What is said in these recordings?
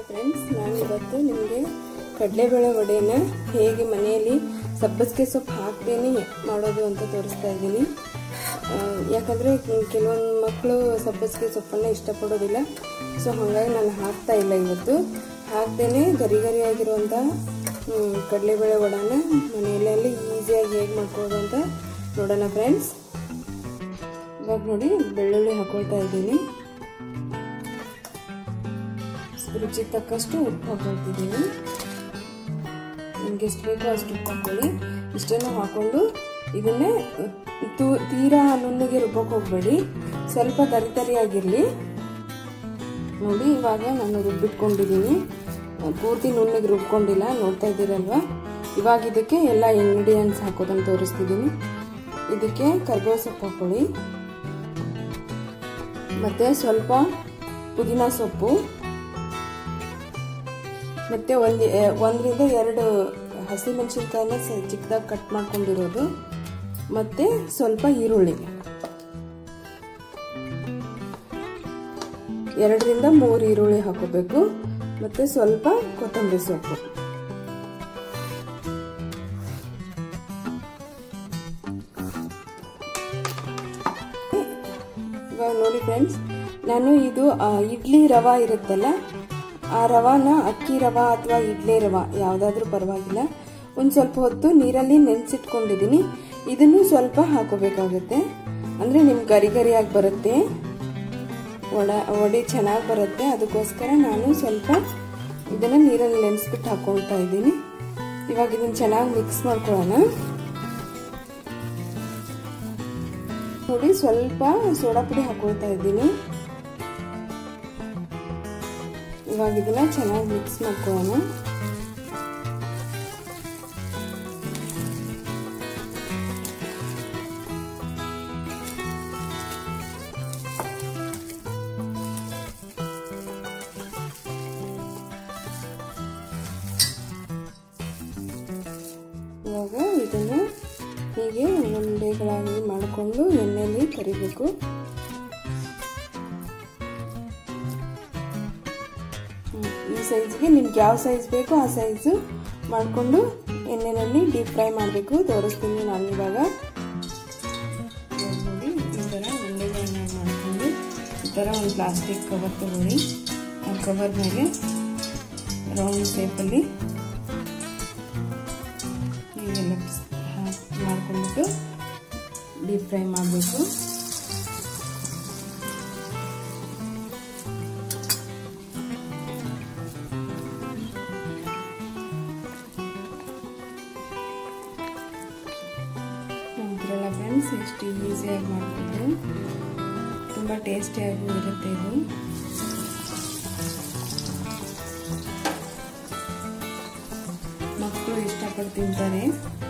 friends ನಾನು ಇವತ್ತು ನಿಮಗೆ ಕಡಲೆಬೇಳೆ ವಡೆನ ಹೇಗೆ ಮನೆಯಲ್ಲಿ ಸಬ್ಬಸಿಗೆ ಸೊಪ್ಪು ಹಾಕ್ದೇನೆ ಮಾಡೋದು ಅಂತ ತೋರಿಸ್ತಾ ಇದ್ದೀನಿ ಆ, ಯಾಕಂದರೆ ಕೆಲವೊಂದು ಮಕ್ಕಳು ಸಬ್ಬಸಿಗೆ ಸೊಪ್ಪನ್ನು ಇಷ್ಟಪಡೋದಿಲ್ಲ ಸೊ ಹಾಗಾಗಿ ನಾನು ಹಾಕ್ತಾ ಇಲ್ಲ ಇವತ್ತು ಹಾಕ್ದೇನೆ ಗರಿ ಗರಿಯಾಗಿರುವಂಥ ಕಡಲೆಬೇಳೆ ವಡಾನ ಮನೆಯಲ್ಲಿ ಈಸಿಯಾಗಿ ಹೇಗೆ ಮಾಡ್ಕೊಳ್ಳೋದು ಅಂತ ನೋಡೋಣ ಫ್ರೆಂಡ್ಸ್ ಇವಾಗ ನೋಡಿ ಬೆಳ್ಳುಳ್ಳಿ ಹಾಕೊಳ್ತಾ ಇದ್ದೀನಿ ರುಚಿಗೆ ತಕ್ಕಷ್ಟು ಉಪ್ಪು ಹಾಕೊಳ್ತಿದ್ದೀನಿ ನಿಮ್ಗೆ ಎಷ್ಟು ಬೇಕೋ ಅಷ್ಟು ಉಪ್ಪು ಹಾಕೊಳ್ಳಿ ಇಷ್ಟನ್ನು ಹಾಕೊಂಡು ಇದನ್ನೇ ತು ತೀರಾ ನುಣ್ಣಗೆ ರುಬ್ಬಕ್ಕೆ ಹೋಗಬೇಡಿ ಸ್ವಲ್ಪ ತರಿ ತರಿಯಾಗಿರಲಿ ನೋಡಿ ಇವಾಗ ನಾನು ರುಬ್ಬಿಟ್ಕೊಂಡಿದ್ದೀನಿ ಪೂರ್ತಿ ನುಣ್ಣಗೆ ರುಬ್ಕೊಂಡಿಲ್ಲ ನೋಡ್ತಾ ಇದ್ದೀರಲ್ವಾ ಇವಾಗ ಇದಕ್ಕೆ ಎಲ್ಲ ಇಂಗ್ರೀಡಿಯೆಂಟ್ಸ್ ಹಾಕೋದನ್ನು ತೋರಿಸ್ತಿದ್ದೀನಿ ಇದಕ್ಕೆ ಕರ್ಬೇವು ಸೊಪ್ಪು ಹಾಕೊಳ್ಳಿ ಮತ್ತು ಸ್ವಲ್ಪ ಪುದೀನ ಸೊಪ್ಪು ಮತ್ತು ಒಂದು ಒಂದರಿಂದ ಎರಡು ಹಸಿಮೆಣಸಿನ್ಕಾಯನ್ನ ಚಿಕ್ಕದಾಗಿ ಕಟ್ ಮಾಡ್ಕೊಂಡಿರೋದು ಮತ್ತು ಸ್ವಲ್ಪ ಈರುಳ್ಳಿ ಎರಡರಿಂದ ಮೂರು ಈರುಳ್ಳಿ ಹಾಕೋಬೇಕು ಮತ್ತು ಸ್ವಲ್ಪ ಕೊತ್ತಂಬರಿ ಸೊಪ್ಪು ಇವಾಗ ನೋಡಿ ಫ್ರೆಂಡ್ಸ್ ನಾನು ಇದು ಇಡ್ಲಿ ರವಾ ಇರುತ್ತಲ್ಲ ಆ ರವಾನ ಅಕ್ಕಿ ರವಾ ಅಥವಾ ಇಡ್ಲಿ ರವಾ ಯಾವುದಾದ್ರೂ ಪರವಾಗಿಲ್ಲ ಒಂದು ಸ್ವಲ್ಪ ಹೊತ್ತು ನೀರಲ್ಲಿ ನೆನೆಸಿಟ್ಕೊಂಡಿದ್ದೀನಿ ಇದನ್ನು ಸ್ವಲ್ಪ ಹಾಕೋಬೇಕಾಗುತ್ತೆ ಅಂದರೆ ನಿಮ್ಗೆ ಗರಿ ಗರಿಯಾಗಿ ಬರುತ್ತೆ ಒಡ ಒಡೆ ಚೆನ್ನಾಗಿ ಬರುತ್ತೆ ಅದಕ್ಕೋಸ್ಕರ ನಾನು ಸ್ವಲ್ಪ ಇದನ್ನು ನೀರಲ್ಲಿ ನೆನೆಸ್ಬಿಟ್ಟು ಹಾಕೊಳ್ತಾ ಇದ್ದೀನಿ ಇವಾಗ ಇದನ್ನು ಚೆನ್ನಾಗಿ ಮಿಕ್ಸ್ ಮಾಡ್ಕೊಳ್ಳೋಣ ನೋಡಿ ಸ್ವಲ್ಪ ಸೋಡಾ ಪುಡಿ ಹಾಕೊಳ್ತಾ ಇದ್ದೀನಿ ಇವಾಗ ಇದನ್ನ ಚೆನ್ನಾಗಿ ಮಿಕ್ಸ್ ಮಾಡ್ಕೊಳ್ಳೋಣ ಇವಾಗ ಇದನ್ನು ಹೀಗೆ ಉಂಡೆಗಳಾಗಿ ಮಾಡಿಕೊಂಡು ಎಣ್ಣೆಯಲ್ಲಿ ಕರಿಬೇಕು ಈ ಸೈಜ್ಗೆ ನಿಮ್ಗೆ ಯಾವ ಸೈಜ್ ಬೇಕೋ ಆ ಸೈಜು ಮಾಡಿಕೊಂಡು ಎಣ್ಣೆಯಲ್ಲಿ ಡೀಪ್ ಫ್ರೈ ಮಾಡಬೇಕು ತೋರಿಸ್ತೀನಿ ನಾನು ಇವಾಗ ನೋಡಿ ಈ ಥರ ಉಂಡೆಗಳನ್ನ ಮಾಡಿಕೊಂಡು ಈ ಥರ ಒಂದು ಪ್ಲಾಸ್ಟಿಕ್ ಕವರ್ ತಗೊಳ್ಳಿ ಆ ಕವರ್ ಮೇಲೆ ರೌಂಡ್ ಶೇಪಲ್ಲಿ ಹೀಗೆಲ್ಲ ಮಾಡ್ಕೊಂಡ್ಬಿಟ್ಟು ಡೀಪ್ ಫ್ರೈ ಮಾಡಬೇಕು ನೋಡಿದ್ರಲ್ಲ ಫ್ರೆಂಡ್ಸ್ ಎಷ್ಟು ಈಸಿಯಾಗಿ ಮಾಡ್ಬೋದು ತುಂಬ ಟೇಸ್ಟಿಯಾಗೂ ಇರುತ್ತೆ ಇದು ಮಕ್ಕಳು ಇಷ್ಟಪಟ್ಟು ತಿಂತಾರೆ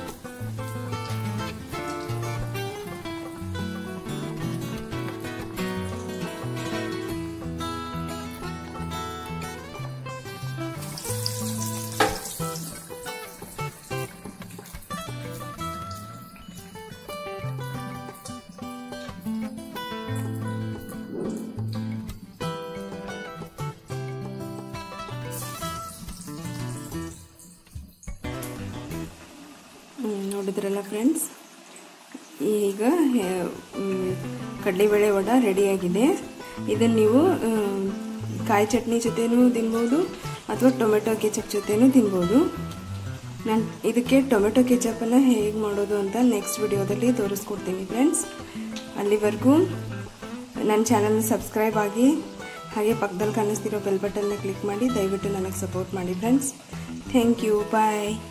ನೋಡಿದ್ರಲ್ಲ ಫ್ರೆಂಡ್ಸ್ ಈಗ ಕಡಲೆಬೇಳೆ ವಡ ರೆಡಿಯಾಗಿದೆ ಇದನ್ನು ನೀವು ಕಾಯಿ ಚಟ್ನಿ ಜೊತೆನೂ ತಿನ್ಬೋದು ಅಥವಾ ಟೊಮೆಟೊ ಕೆಚಪ್ ಜೊತೆನೂ ತಿನ್ಬೋದು ನಾನು ಇದಕ್ಕೆ ಟೊಮೆಟೊ ಕೆಚಪನ್ನು ಹೇಗೆ ಮಾಡೋದು ಅಂತ ನೆಕ್ಸ್ಟ್ ವಿಡಿಯೋದಲ್ಲಿ ತೋರಿಸ್ಕೊಡ್ತೀನಿ ಫ್ರೆಂಡ್ಸ್ ಅಲ್ಲಿವರೆಗೂ ನನ್ನ ಚಾನಲ್ನ ಸಬ್ಸ್ಕ್ರೈಬ್ ಆಗಿ ಹಾಗೆ ಪಕ್ಕದಲ್ಲಿ ಕಾಣಿಸ್ತಿರೋ ಬೆಲ್ ಬಟನ್ನ ಕ್ಲಿಕ್ ಮಾಡಿ ದಯವಿಟ್ಟು ನನಗೆ ಸಪೋರ್ಟ್ ಮಾಡಿ ಫ್ರೆಂಡ್ಸ್ ಥ್ಯಾಂಕ್ ಯು ಬಾಯ್